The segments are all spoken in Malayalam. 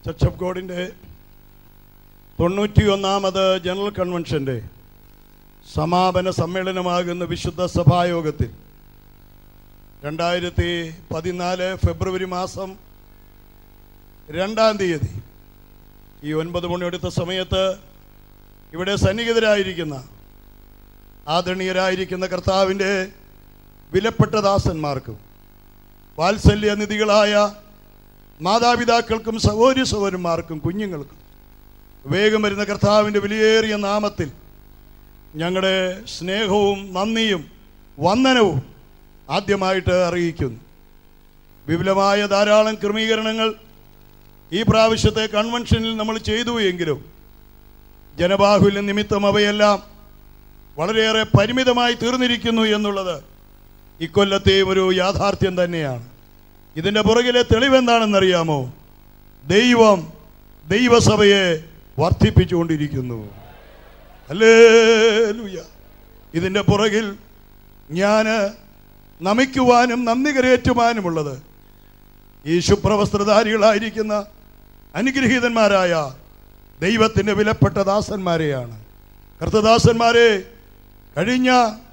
ചർച്ച് ഓഫ് ഗോഡിൻ്റെ തൊണ്ണൂറ്റി ഒന്നാമത് ജനറൽ കൺവെൻഷൻ്റെ സമാപന സമ്മേളനമാകുന്ന വിശുദ്ധ സഭായോഗത്തിൽ രണ്ടായിരത്തി പതിനാല് ഫെബ്രുവരി മാസം രണ്ടാം തീയതി ഈ ഒൻപത് മണിയെടുത്ത സമയത്ത് ഇവിടെ സന്നിഹിതരായിരിക്കുന്ന ആദരണീയരായിരിക്കുന്ന കർത്താവിൻ്റെ വിലപ്പെട്ട ദാസന്മാർക്കും വാത്സല്യ നിധികളായ മാതാപിതാക്കൾക്കും സഹോദരി സഹോദരന്മാർക്കും കുഞ്ഞുങ്ങൾക്കും വേഗം വരുന്ന കർത്താവിൻ്റെ വിലയേറിയ നാമത്തിൽ ഞങ്ങളുടെ സ്നേഹവും നന്ദിയും വന്ദനവും ആദ്യമായിട്ട് അറിയിക്കുന്നു വിപുലമായ ധാരാളം ക്രമീകരണങ്ങൾ ഈ പ്രാവശ്യത്തെ കൺവെൻഷനിൽ നമ്മൾ ചെയ്തു എങ്കിലും ജനബാഹുല്യം നിമിത്തം അവയെല്ലാം വളരെയേറെ പരിമിതമായി തീർന്നിരിക്കുന്നു എന്നുള്ളത് ഇക്കൊല്ലത്തെയും ഒരു യാഥാർത്ഥ്യം തന്നെയാണ് ഇതിൻ്റെ പുറകിലെ തെളിവെന്താണെന്നറിയാമോ ദൈവം ദൈവസഭയെ വർദ്ധിപ്പിച്ചുകൊണ്ടിരിക്കുന്നു അല്ലേ ഇതിൻ്റെ പുറകിൽ ഞാൻ നമിക്കുവാനും നന്ദി കരയേറ്റുവാനുമുള്ളത് ഈ ശുഭ്രവസ്ത്രധാരികളായിരിക്കുന്ന അനുഗ്രഹീതന്മാരായ ദൈവത്തിൻ്റെ വിലപ്പെട്ട ദാസന്മാരെയാണ് കർത്തദാസന്മാരെ കഴിഞ്ഞ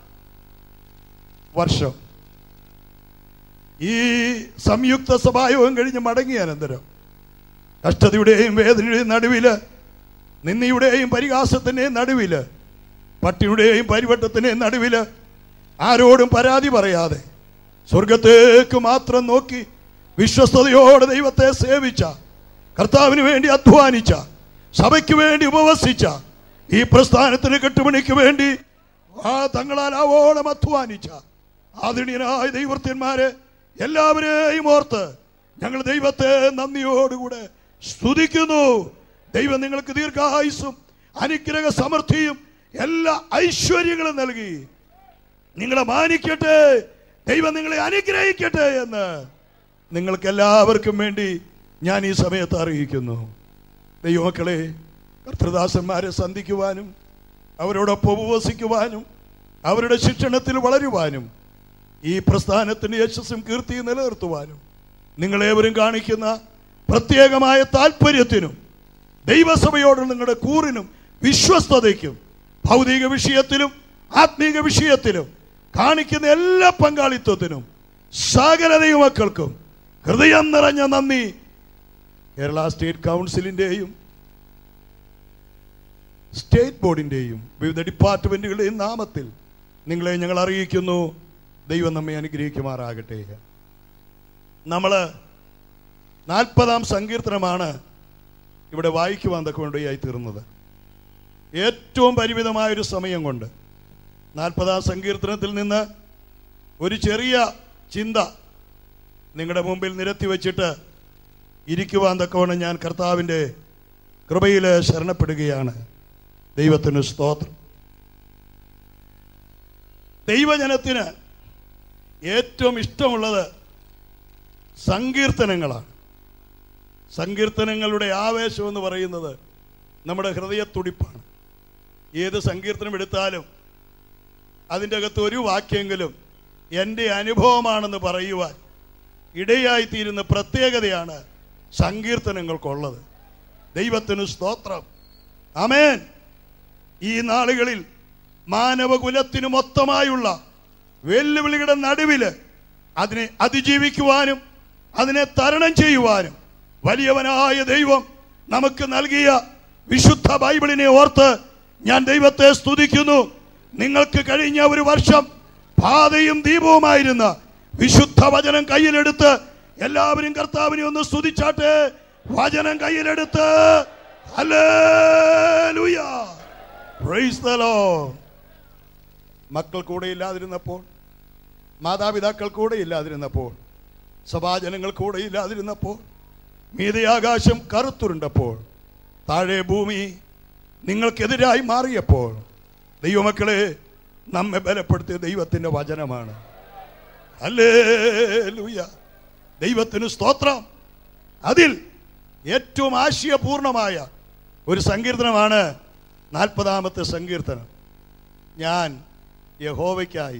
വർഷം ഈ സംയുക്ത സഭായോഗം കഴിഞ്ഞ് മടങ്ങിയ അനന്തരം കഷ്ടതയുടെയും വേദനയുടെയും നടുവില് നിന്നയുടെയും പരിഹാസത്തിൻ്റെയും നടുവില് പട്ടിയുടെയും പരിവട്ടത്തിൻ്റെയും നടുവില് ആരോടും പരാതി പറയാതെ സ്വർഗത്തേക്ക് മാത്രം നോക്കി വിശ്വസ്തയോടെ ദൈവത്തെ സേവിച്ച കർത്താവിന് വേണ്ടി അധ്വാനിച്ച സഭയ്ക്ക് വേണ്ടി ഉപവസിച്ച ഈ പ്രസ്ഥാനത്തിന് കെട്ടുമണിക്ക് വേണ്ടി ആ തങ്ങളാൽ ആവോളം അധ്വാനിച്ച ആദരണീയനായ ദൈവത്യന്മാരെ എല്ലാവരെയും ഓർത്ത് ഞങ്ങൾ ദൈവത്തെ നന്ദിയോടുകൂടെ സ്തുതിക്കുന്നു ദൈവം നിങ്ങൾക്ക് ദീർഘായുസും അനുഗ്രഹ സമൃദ്ധിയും എല്ലാ ഐശ്വര്യങ്ങളും നൽകി നിങ്ങളെ മാനിക്കട്ടെ ദൈവം നിങ്ങളെ അനുഗ്രഹിക്കട്ടെ എന്ന് നിങ്ങൾക്ക് എല്ലാവർക്കും വേണ്ടി ഞാൻ ഈ സമയത്ത് അറിയിക്കുന്നു ദൈവമക്കളെ കർത്തൃദാസന്മാരെ സന്ധിക്കുവാനും അവരോടൊപ്പം ഉപവസിക്കുവാനും അവരുടെ ശിക്ഷണത്തിൽ വളരുവാനും ഈ പ്രസ്ഥാനത്തിന്റെ യശസ്സും കീർത്തിയും നിലനിർത്തുവാനും നിങ്ങളേവരും കാണിക്കുന്ന പ്രത്യേകമായ താല്പര്യത്തിനും ദൈവസഭയോടുള്ള നിങ്ങളുടെ കൂറിനും വിശ്വസ്തതയ്ക്കും ഭൗതിക വിഷയത്തിലും ആത്മീക വിഷയത്തിലും കാണിക്കുന്ന എല്ലാ പങ്കാളിത്തത്തിനും സകല ദൈവമക്കൾക്കും ഹൃദയം നിറഞ്ഞ നന്ദി കേരള സ്റ്റേറ്റ് കൗൺസിലിന്റെയും സ്റ്റേറ്റ് ബോർഡിന്റെയും വിവിധ ഡിപ്പാർട്ട്മെന്റുകളുടെയും നാമത്തിൽ നിങ്ങളെ ഞങ്ങൾ അറിയിക്കുന്നു ദൈവം നമ്മെ അനുഗ്രഹിക്കുമാറാകട്ടെ നമ്മൾ നാൽപ്പതാം സങ്കീർത്തനമാണ് ഇവിടെ വായിക്കുവാൻ തക്കവണ്ടയായി തീർന്നത് ഏറ്റവും പരിമിതമായൊരു സമയം കൊണ്ട് നാൽപ്പതാം സങ്കീർത്തനത്തിൽ നിന്ന് ഒരു ചെറിയ ചിന്ത നിങ്ങളുടെ മുമ്പിൽ നിരത്തി വച്ചിട്ട് ഇരിക്കുവാൻ തക്കവണ്ണം ഞാൻ കർത്താവിൻ്റെ കൃപയിൽ ശരണപ്പെടുകയാണ് ദൈവത്തിന് സ്തോത്രം ദൈവജനത്തിന് ഏറ്റവും ഇഷ്ടമുള്ളത് സങ്കീർത്തനങ്ങളാണ് സങ്കീർത്തനങ്ങളുടെ ആവേശം എന്ന് പറയുന്നത് നമ്മുടെ ഹൃദയത്തുടിപ്പാണ് ഏത് സങ്കീർത്തനം എടുത്താലും അതിൻ്റെ അകത്ത് ഒരു വാക്യെങ്കിലും എൻ്റെ അനുഭവമാണെന്ന് പറയുവാൻ ഇടയായിത്തീരുന്ന പ്രത്യേകതയാണ് സങ്കീർത്തനങ്ങൾക്കുള്ളത് ദൈവത്തിന് സ്തോത്രം അമേൻ ഈ നാളുകളിൽ മാനവകുലത്തിനു മൊത്തമായുള്ള വെല്ലുവിളികളുടെ നടുവില് അതിനെ അതിജീവിക്കുവാനും അതിനെ തരണം ചെയ്യുവാനും വലിയവനായ ദൈവം നമുക്ക് നൽകിയ വിശുദ്ധ ബൈബിളിനെ ഓർത്ത് ഞാൻ ദൈവത്തെ സ്തുതിക്കുന്നു നിങ്ങൾക്ക് കഴിഞ്ഞ ഒരു വർഷം പാതയും ദീപവുമായിരുന്ന വിശുദ്ധ വചനം കയ്യിലെടുത്ത് എല്ലാവരും കർത്താവിനെ ഒന്ന് സ്തുതിച്ചാട്ടെ വചനം കയ്യിലെടുത്ത് ഹല്ലേലൂയ. Praise the Lord. മക്കൾ കൂടെ ഇല്ലാതിരുന്നപ്പോൾ മാതാപിതാക്കൾ കൂടെ ഇല്ലാതിരുന്നപ്പോൾ സഭാജനങ്ങൾ കൂടെ ഇല്ലാതിരുന്നപ്പോൾ മീതെ ആകാശം കറുത്തുരുണ്ടപ്പോൾ താഴെ ഭൂമി നിങ്ങൾക്കെതിരായി മാറിയപ്പോൾ ദൈവമക്കളെ നമ്മെ ബലപ്പെടുത്തിയ ദൈവത്തിന്റെ വചനമാണ് അല്ലേ ദൈവത്തിന് സ്തോത്രം അതിൽ ഏറ്റവും ആശയപൂർണമായ ഒരു സങ്കീർത്തനമാണ് നാൽപ്പതാമത്തെ സങ്കീർത്തനം ഞാൻ യഹോവയ്ക്കായി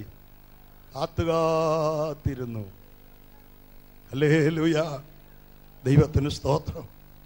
കാത്തുകാത്തിരുന്നു അല്ലേ ലൂയ ദൈവത്തിന് സ്തോത്രം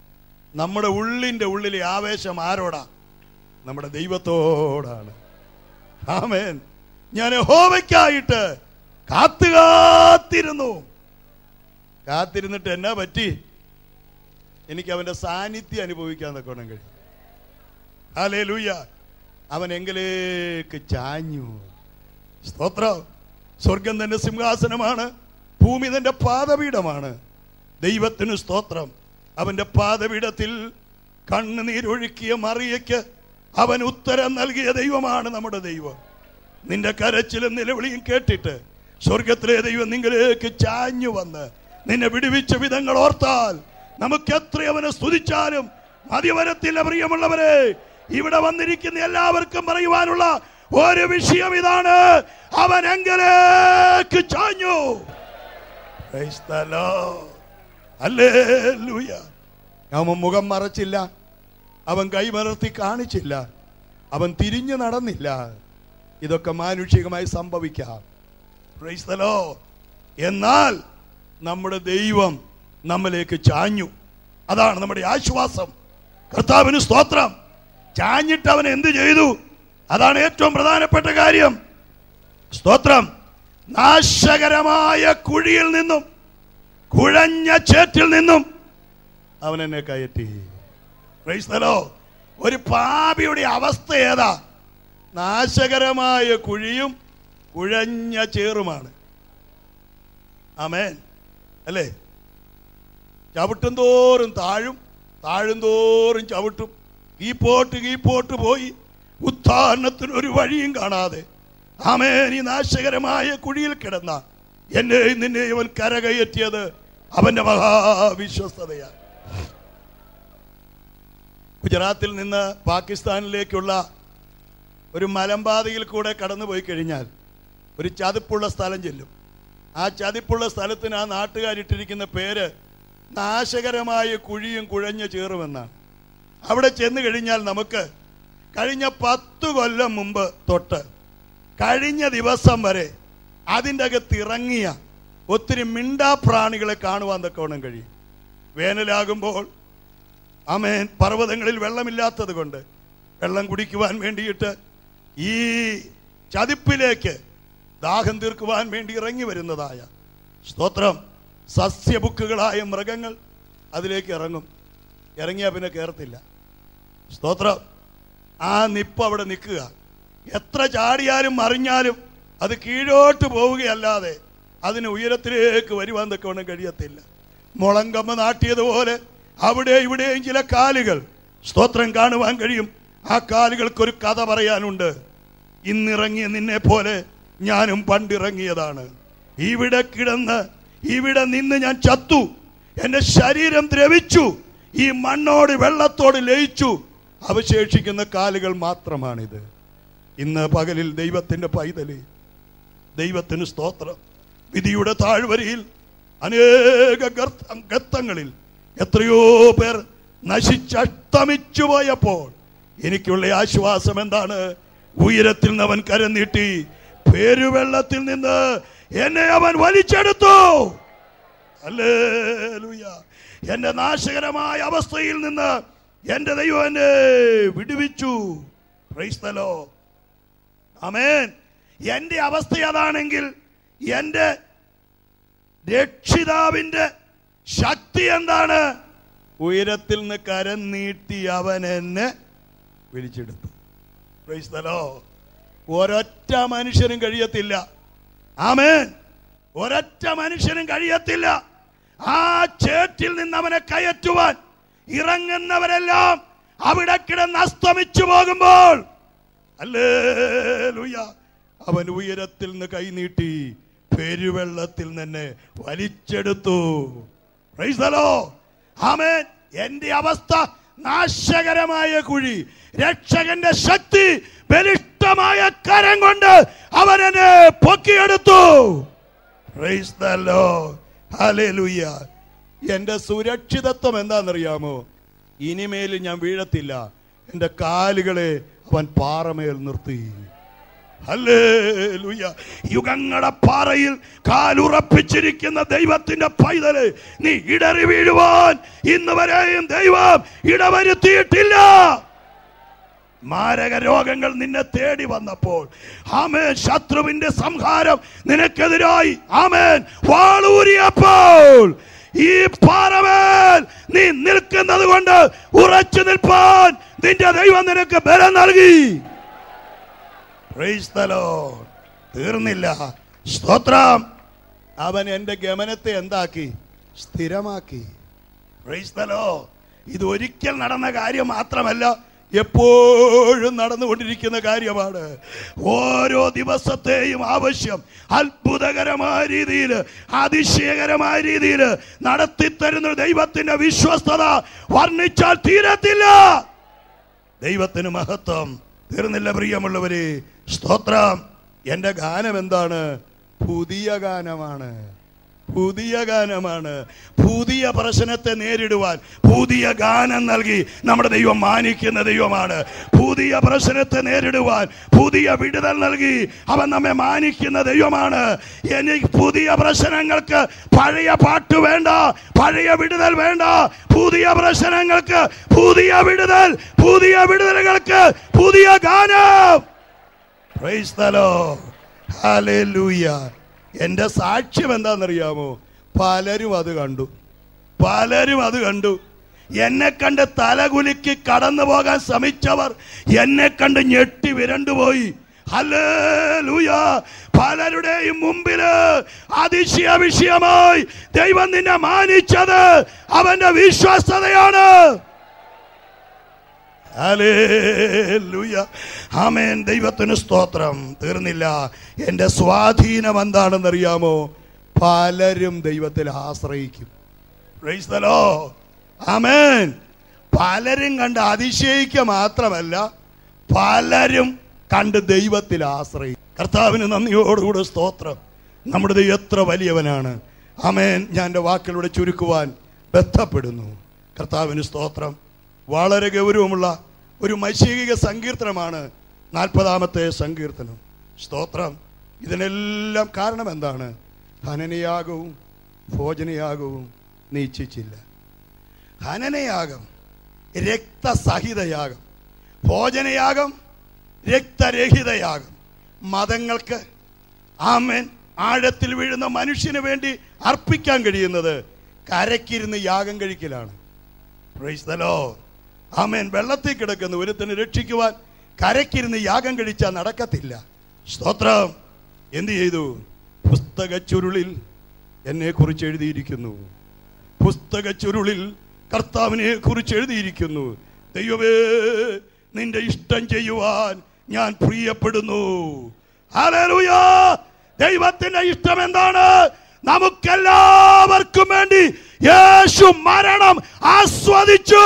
നമ്മുടെ ഉള്ളിന്റെ ഉള്ളിലെ ആവേശം ആരോടാ നമ്മുടെ ദൈവത്തോടാണ് ആമേൻ ഞാൻ യഹോവയ്ക്കായിട്ട് കാത്തു കാത്തിരുന്നു കാത്തിരുന്നിട്ട് എന്നാ പറ്റി എനിക്ക് അവന്റെ സാന്നിധ്യം അനുഭവിക്കാൻ തക്കോണം കഴിയും ഹാലേ ലൂയ അവൻ എങ്കിലേക്ക് ചാഞ്ഞു സ്തോത്രം സ്വർഗം തന്റെ സിംഹാസനമാണ് ഭൂമി തന്റെ പാദപീഠമാണ് ദൈവത്തിന് സ്തോത്രം അവന്റെ പാദപീഠത്തിൽ കണ്ണുനീരൊഴുക്കിയ മറിയയ്ക്ക് അവൻ ഉത്തരം നൽകിയ ദൈവമാണ് നമ്മുടെ ദൈവം നിന്റെ കരച്ചിലും നിലവിളിയും കേട്ടിട്ട് സ്വർഗത്തിലെ ദൈവം നിങ്ങളിലേക്ക് ചാഞ്ഞു വന്ന് നിന്നെ വിടുവിച്ച വിധങ്ങൾ ഓർത്താൽ നമുക്ക് എത്ര അവനെ സ്തുതിച്ചാലും മതി വരത്തില്ല പ്രിയമുള്ളവരെ ഇവിടെ വന്നിരിക്കുന്ന എല്ലാവർക്കും പറയുവാനുള്ള ഒരു വിഷയം ഇതാണ് അവൻ എങ്കിലേക്ക് ചാഞ്ഞു Praise the Lord. Hallelujah. അവൻ മുഖം മറച്ചില്ല അവൻ കൈമലർത്തി കാണിച്ചില്ല അവൻ തിരിഞ്ഞു നടന്നില്ല ഇതൊക്കെ മാനുഷികമായി സംഭവിക്കാം Praise the Lord. എന്നാൽ നമ്മുടെ ദൈവം നമ്മിലേക്ക് ചാഞ്ഞു അതാണ് നമ്മുടെ ആശ്വാസം കർത്താവിന് സ്തോത്രം ചാഞ്ഞിട്ട് അവൻ എന്ത് ചെയ്തു അതാണ് ഏറ്റവും പ്രധാനപ്പെട്ട കാര്യം സ്തോത്രം നാശകരമായ കുഴിയിൽ നിന്നും കുഴഞ്ഞ ചേറ്റിൽ നിന്നും അവൻ എന്നെ കയറ്റി Praise the Lord. ഒരു പാപിയുടെ അവസ്ഥ ഏതാ നാശകരമായ കുഴിയും കുഴഞ്ഞ ചേറുമാണ് ആമേൻ അല്ലേ ചവിട്ടും തോറും താഴും താഴും തോറും ചവിട്ടും കീപ്പോട്ട് കീപ്പോട്ട് പോയി ഉത്ഥാരണത്തിന് ഒരു വഴിയും കാണാതെ ആമേൻ ഈ നാശകരമായ കുഴിയിൽ കിടന്ന എന്നെയും നിന്നെയും അവൻ കരകയറ്റിയത് അവന്റെ മഹാവിശ്വസ്തതയാണ് ഗുജറാത്തിൽ നിന്ന് പാകിസ്ഥാനിലേക്കുള്ള ഒരു മലമ്പാതയിൽ കൂടെ കടന്നു പോയി കഴിഞ്ഞാൽ ഒരു ചതുപ്പുള്ള സ്ഥലം ചെല്ലും ആ ചതിപ്പുള്ള സ്ഥലത്തിന് ആ നാട്ടുകാരിട്ടിരിക്കുന്ന പേര് നാശകരമായ കുഴിയും കുഴഞ്ഞ ചേറുമെന്നാണ് അവിടെ ചെന്ന് കഴിഞ്ഞാൽ നമുക്ക് കഴിഞ്ഞ പത്ത് കൊല്ലം മുമ്പ് തൊട്ട് കഴിഞ്ഞ ദിവസം വരെ അതിൻ്റെ അകത്ത് ഇറങ്ങിയ ഒത്തിരി മിണ്ടാപ്രാണികളെ കാണുവാൻ തക്കവണ്ണം കഴിയും വേനലാകുമ്പോൾ ആമേൻ പർവ്വതങ്ങളിൽ വെള്ളമില്ലാത്തത് കൊണ്ട് വെള്ളം കുടിക്കുവാൻ വേണ്ടിയിട്ട് ഈ ചതിപ്പിലേക്ക് ദാഹം തീർക്കുവാൻ വേണ്ടി ഇറങ്ങി വരുന്നതായ സ്തോത്രം സസ്യബുക്കുകളായ മൃഗങ്ങൾ അതിലേക്ക് ഇറങ്ങും ഇറങ്ങിയാൽ പിന്നെ കയറത്തില്ല സ്തോത്രം ആ നിപ്പ് അവിടെ നിൽക്കുക എത്ര ചാടിയാലും മറിഞ്ഞാലും അത് കീഴോട്ട് പോവുകയല്ലാതെ അതിന് ഉയരത്തിലേക്ക് വരുവാൻ തക്കവണ്ണം കഴിയത്തില്ല മുളങ്കമ്മ നാട്ടിയതുപോലെ അവിടെ ഇവിടെയും ചില കാലുകൾ സ്തോത്രം കാണുവാൻ കഴിയും ആ കാലുകൾക്കൊരു കഥ പറയാനുണ്ട് ഇന്നിറങ്ങിയ നിന്നെ പോലെ ഞാനും പണ്ടിറങ്ങിയതാണ് ഇവിടെ കിടന്ന് ഇവിടെ നിന്ന് ഞാൻ ചത്തു എന്റെ ശരീരം ദ്രവിച്ചു ഈ മണ്ണോട് വെള്ളത്തോട് ലയിച്ചു അവശേഷിക്കുന്ന കാലുകൾ മാത്രമാണിത് ഇന്ന് പകലിൽ ദൈവത്തിന്റെ പൈതല് ദൈവത്തിന് സ്തോത്രം വിധിയുടെ താഴ്വരയിൽ അനേക ഗർത്ത- ഗർത്തങ്ങളിൽ എത്രയോ പേർ നശിച്ചഷ്ടമിച്ചു പോയപ്പോൾ എനിക്കുള്ള ആശ്വാസം എന്താണ് ഉയരത്തിൽ നിന്ന് അവൻ കരം നീട്ടി പേരുവെള്ളത്തിൽ നിന്ന് എന്നെ അവൻ വലിച്ചെടുത്തു ഹല്ലേലൂയ. എന്റെ നാശകരമായ അവസ്ഥയിൽ നിന്ന് എന്റെ ദൈവം എന്നെ വിടുവിച്ചു Praise the Lord. ആമേൻ എന്റെ അവസ്ഥ അതാണെങ്കിൽ എന്റെ രക്ഷിതാവിന്റെ ശക്തി എന്താണ് ഉയരത്തിൽ നിന്ന് കരം നീട്ടി അവൻ എന്നെ വിളിച്ചെടുത്തു Praise the Lord. ഒരൊറ്റ മനുഷ്യനും കഴിയത്തില്ല ആമേൻ ഒരൊറ്റ മനുഷ്യനും കഴിയത്തില്ല ആ ചേറ്റിൽ നിന്ന് അവനെ കയറ്റുവാൻ ഇറങ്ങുന്നവരെല്ലാം അവിടെ കിടന്ന് അസ്തമിച്ചു പോകുമ്പോൾ അല്ലേലൂയ അവൻ ഉയരത്തിൽ നിന്ന് കൈനീട്ടി പെരുവെള്ളത്തിൽ നിന്ന് വലിച്ചെടുത്തു Praise the Lord. ആമേൻ എന്റെ അവസ്ഥ നാശകരമായ കുഴി രക്ഷകന്റെ ശക്തി ബലിഷ്ടമായ കരം കൊണ്ട് അവൻ എന്നെ പൊക്കിയെടുത്തു Praise the Lord. Hallelujah. എന്റെ സുരക്ഷിതത്വം എന്താണെന്നറിയാമോ ഇനിമേൽ ഞാൻ വീഴത്തില്ല എന്റെ കാലുകളെ അവൻ പാറമേൽ നിർത്തി ഹല്ലേലൂയ. യുഗങ്ങളുടെ പാറയിൽ കാലുറപ്പിച്ചിരിക്കുന്ന ദൈവത്തിന്റെ പൈതല് നീ ഇടറി വീഴുവാൻ ഇന്ന് വരെയും ദൈവം ഇടവരുത്തിയിട്ടില്ല മാരക രോഗങ്ങൾ നിന്നെ തേടി വന്നപ്പോൾ ആമേൻ ശത്രുവിന്റെ സംഹാരം നിനക്കെതിരായി ആമേൻ വാളൂരിയപ്പോൾ ഈ പാറമേൽ നീ നിൽക്കുന്നത് കൊണ്ട് ഉറച്ചു നിൽപ്പാൻ നിന്റെ ദൈവം നിനക്ക് ബലം നൽകി Praise the Lord. തീർന്നില്ല സ്തോത്രം അവൻ എന്റെ ഗമനത്തെ എന്താക്കി സ്ഥിരമാക്കി Praise the Lord. ഇത് ഒരിക്കൽ നടന്ന കാര്യം മാത്രമല്ല എപ്പോഴും നടന്നുകൊണ്ടിരിക്കുന്ന കാര്യമാണ് ഓരോ ദിവസത്തെയും ആവശ്യം അത്ഭുതകരമായ രീതിയിൽ അതിശയകരമായ രീതിയിൽ നടത്തിത്തരുന്ന ദൈവത്തിന്റെ വിശ്വസ്തത വർണ്ണിച്ചാൽ തീരത്തില്ല ദൈവത്തിന് മഹത്വം തീർന്നില്ല പ്രിയമുള്ളവരെ സ്തോത്രം എന്റെ ഗാനം എന്താണ് പുതിയ ഗാനമാണ് പുതിയ ഗാനമാണ് പുതിയ പ്രശ്നത്തെ നേരിടുവാൻ പുതിയ ഗാനം നൽകി നമ്മുടെ ദൈവം മാനിക്കുന്ന ദൈവമാണ് പുതിയ പ്രശ്നത്തെ നേരിടുവാൻ പുതിയ വിടുതൽ നൽകി അവൻ നമ്മെ മാനിക്കുന്ന ദൈവമാണ് എനിക്ക് പുതിയ പ്രശ്നങ്ങൾക്ക് പഴയ പാട്ട് വേണ്ട പഴയ വിടുതൽ വേണ്ട പുതിയ പ്രശ്നങ്ങൾക്ക് പുതിയ വിടുതൽ പുതിയ വിടുതലുകൾക്ക് പുതിയ ഗാനം Praise the Lord. Hallelujah. എന്റെ സാക്ഷ്യം എന്താണെന്നറിയാമോ പലരും അത് കണ്ടു പലരും അത് കണ്ടു എന്നെ കണ്ട് തലകുലുക്കി കടന്നു പോകാൻ ശ്രമിച്ചവർ എന്നെ കണ്ട് ഞെട്ടി വിരണ്ടുപോയി ഹല്ലേലൂയ പലരുടെയും മുമ്പില് അതിശയ വിഷയമായി ദൈവം നിന്നെ മാനിച്ചത് അവന്റെ വിശ്വസ്തതയാണ് ഹല്ലേലൂയ. ആമേൻ ദൈവത്തിന് സ്തോത്രം തീർന്നില്ല എൻ്റെ സ്വാധീനം എന്താണെന്നറിയാമോ പലരും ദൈവത്തിൽ ആശ്രയിക്കും Praise the Lord. ആമേൻ പലരും കണ്ട് അതിശയിക്കുക മാത്രമല്ല പലരും കണ്ട് ദൈവത്തിൽ ആശ്രയിക്കും കർത്താവിന് നന്ദിയോടുകൂടെ സ്തോത്രം നമ്മുടെ ദൈവം എത്ര വലിയവനാണ് ആമേൻ ഞാൻ എൻ്റെ വാക്കിലൂടെ ചുരുക്കുവാൻ ബന്ധപ്പെടുന്നു കർത്താവിന് സ്തോത്രം വളരെ ഗൗരവമുള്ള ഒരു മൈശീകിക സങ്കീർത്തനമാണ് നാൽപ്പതാമത്തെ സങ്കീർത്തനം സ്തോത്രം ഇതിനെല്ലാം കാരണം എന്താണ് ഹനനയാകവും ഭോജനയാകവും നീ ഇച്ഛിച്ചില്ല ഹനനയാഗം രക്തസഹിതയാഗം ഭോജനയാഗം രക്തരഹിതയാഗം മതങ്ങൾക്ക് ആമേൻ ആഴത്തിൽ വീഴുന്ന മനുഷ്യന് വേണ്ടി അർപ്പിക്കാൻ കഴിയുന്നത് കരക്കിരുന്ന് യാഗം കഴിക്കലാണ് Praise the Lord. ആമേൻ വെള്ളത്തിൽ കിടക്കുന്ന ഒരുത്തനെ രക്ഷിക്കുവാൻ കരക്കിരുന്ന് യാഗം കഴിച്ചാൽ നടക്കത്തില്ല സ്തോത്രം എന്ത് ചെയ്തു പുസ്തക ചുരുളിൽ എന്നെ കുറിച്ച് എഴുതിയിരിക്കുന്നു പുസ്തക ചുരുളിൽ കർത്താവിനെ കുറിച്ച് എഴുതിയിരിക്കുന്നു ദൈവമേ നിന്റെ ഇഷ്ടം ചെയ്യുവാൻ ഞാൻ പ്രിയപ്പെടുന്നു ഹല്ലേലൂയ ദൈവത്തിന്റെ ഇഷ്ടം എന്താണ് നമുക്കെല്ലാവർക്കും വേണ്ടി യേശു മരണം ആസ്വദിച്ചു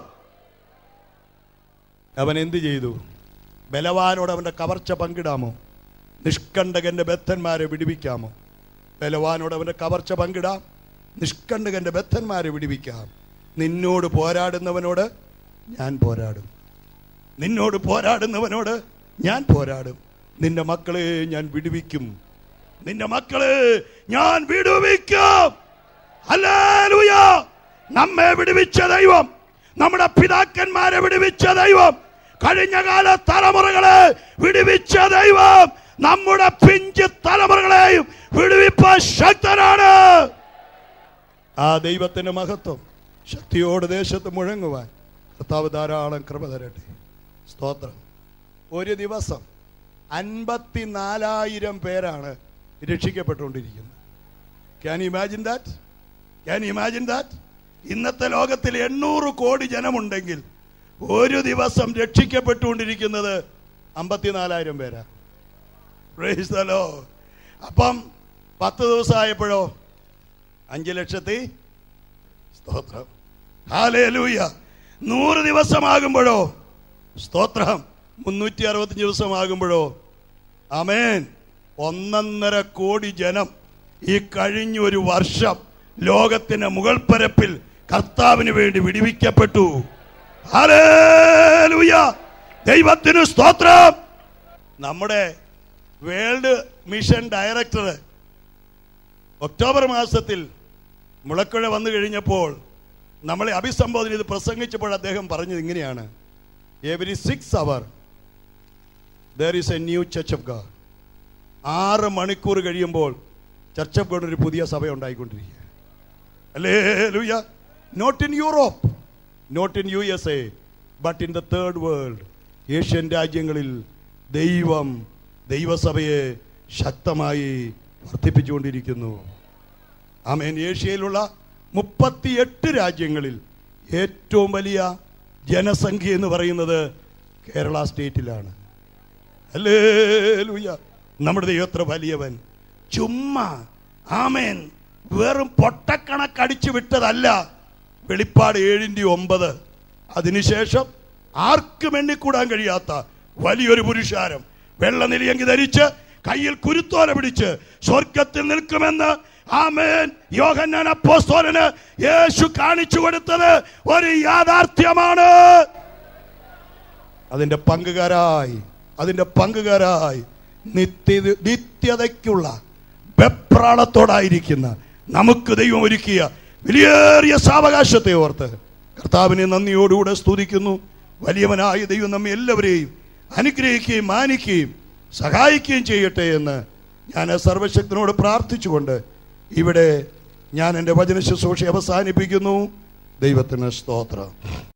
അവൻ എന്ത് ചെയ്തു ബലവാനോട് അവന്റെ കവർച്ച പങ്കിടാമോ നിഷ്കണ്ടകന്റെ ബദ്ധന്മാരെ വിടുവിക്കാമോ ബലവാനോട് അവന്റെ കവർച്ച പങ്കിടാം നിഷ്കണ്ടകന്റെ ബദ്ധന്മാരെ വിടുവിക്കാം നിന്നോട് പോരാടുന്നവനോട് ഞാൻ പോരാടും നിന്നോട് പോരാടുന്നവനോട് ഞാൻ പോരാടും നിന്റെ മക്കളെ ഞാൻ വിടുവിക്കും നിന്റെ മക്കളെ ഞാൻ വിടുവിക്കും ഹല്ലേലൂയ നമ്മെ വിടുവിച്ച ദൈവം നമ്മുടെ പിതാക്കന്മാരെ വിടുവിച്ച ദൈവം കഴിഞ്ഞ കാല തലമുറകളെ വിടുവിച്ച ദൈവം നമ്മുടെ പിഞ്ച് തലമുറകളെയും വിടുവിപ്പാൻ ശക്തനാണ് ആ ദൈവത്തിന്റെ മഹത്വം ശക്തിയോട് ദേശത്ത് മുഴങ്ങുവാൻ കർത്താവ് ധാരാളം കൃപ തരട്ടെ സ്തോത്രം ഒരു ദിവസം അൻപത്തിനാലായിരം പേരാണ് രക്ഷിക്കപ്പെട്ടുകൊണ്ടിരിക്കുന്നത് can imagine that can imagine that ഇന്നത്തെ ലോകത്തിൽ എണ്ണൂറ് കോടി ജനമുണ്ടെങ്കിൽ ഒരു ദിവസം രക്ഷിക്കപ്പെട്ടുകൊണ്ടിരിക്കുന്നത് അമ്പത്തിനാലായിരം പേരാ Praise the Lord. അപ്പം പത്ത് ദിവസമായപ്പോഴോ അഞ്ച് ലക്ഷത്തി സ്തോത്രം ഹാലേലൂയ നൂറ് ദിവസമാകുമ്പോഴോ സ്തോത്രം മുന്നൂറ്റി അറുപത്തഞ്ച് ദിവസമാകുമ്പോഴോ അമേൻ ഒന്നൊന്നര കോടി ജനം ഈ കഴിഞ്ഞ ഒരു വർഷം ലോകത്തിന്റെ മുകൾ പരപ്പിൽ കർത്താവിന് വേണ്ടി വിടിവിക്കപ്പെട്ടു ഹാലേലൂയ ദൈവത്തിന് സ്തോത്രം നമ്മുടെ വേൾഡ് മിഷൻ ഡയറക്ടർ ഒക്ടോബർ മാസത്തിൽ മുളക്കുഴ വന്നു കഴിഞ്ഞപ്പോൾ നമ്മളെ അഭിസംബോധന ചെയ്ത് പ്രസംഗിച്ചപ്പോൾ അദ്ദേഹം പറഞ്ഞത് ഇങ്ങനെയാണ് every six hour there is a new church of God ആറ് മണിക്കൂർ കഴിയുമ്പോൾ ചർച്ച് ഓഫ് ഗോഡ് ഒരു പുതിയ സഭ ഉണ്ടായിക്കൊണ്ടിരിക്കുക അല്ലേ ലൂയ not in Europe not in U S A but in the third world Asian രാജ്യങ്ങളിൽ ദൈവം ദൈവസഭയെ ശക്തമായി വർദ്ധിപ്പിച്ചുകൊണ്ടിരിക്കുന്നു ആമേൻ ഏഷ്യയിലുള്ള മുപ്പത്തിയെട്ട് രാജ്യങ്ങളിൽ ഏറ്റവും വലിയ ജനസംഖ്യ എന്ന് പറയുന്നത് കേരള സ്റ്റേറ്റിലാണ് അല്ലേ ലൂയ നമ്മുടെ ദൈവം എത്ര വലിയവൻ ചുമ്മാ ആമേൻ വെറും പൊട്ടക്കണക്കടിച്ചു വിട്ടതല്ല വെളിപ്പാട് ഏഴിൻ്റെ ഒമ്പത് അതിനുശേഷം ആർക്കും എണ്ണിക്കൂടാൻ കഴിയാത്ത വലിയൊരു പുരുഷാരം വെള്ളനിലിയങ്കി ധരിച്ച് കയ്യിൽ കുരുത്തോല പിടിച്ച് സ്വർഗത്തിൽ നിൽക്കുമെന്ന് ആമേൻ യോഹന്നാൻ അപ്പോസ്തോലന് യേശു കാണിച്ചു കൊടുത്തത് ഒരു യാഥാർത്ഥ്യമാണ് അതിന്റെ പങ്കുകാരായി അതിന്റെ പങ്കുകാരായി നിത്യ നിത്യതയ്ക്കുള്ള വെപ്രാളത്തോടായിരിക്കുന്ന നമുക്ക് ദൈവം ഒരുക്കിയ വിലയേറിയ സാവകാശത്തെ ഓർത്ത് കർത്താവിനെ നന്ദിയോടുകൂടെ സ്തുതിക്കുന്നു വലിയവനായ ദൈവം നമ്മെ എല്ലാവരെയും അനുഗ്രഹിക്കുകയും മാനിക്കുകയും സഹായിക്കുകയും ചെയ്യട്ടെ എന്ന് ഞാൻ സർവശക്തനോട് പ്രാർത്ഥിച്ചുകൊണ്ട് ഇവിടെ ഞാൻ എൻ്റെ വചന ശുശ്രൂഷ അവസാനിപ്പിക്കുന്നു ദൈവത്തിന് സ്തോത്രം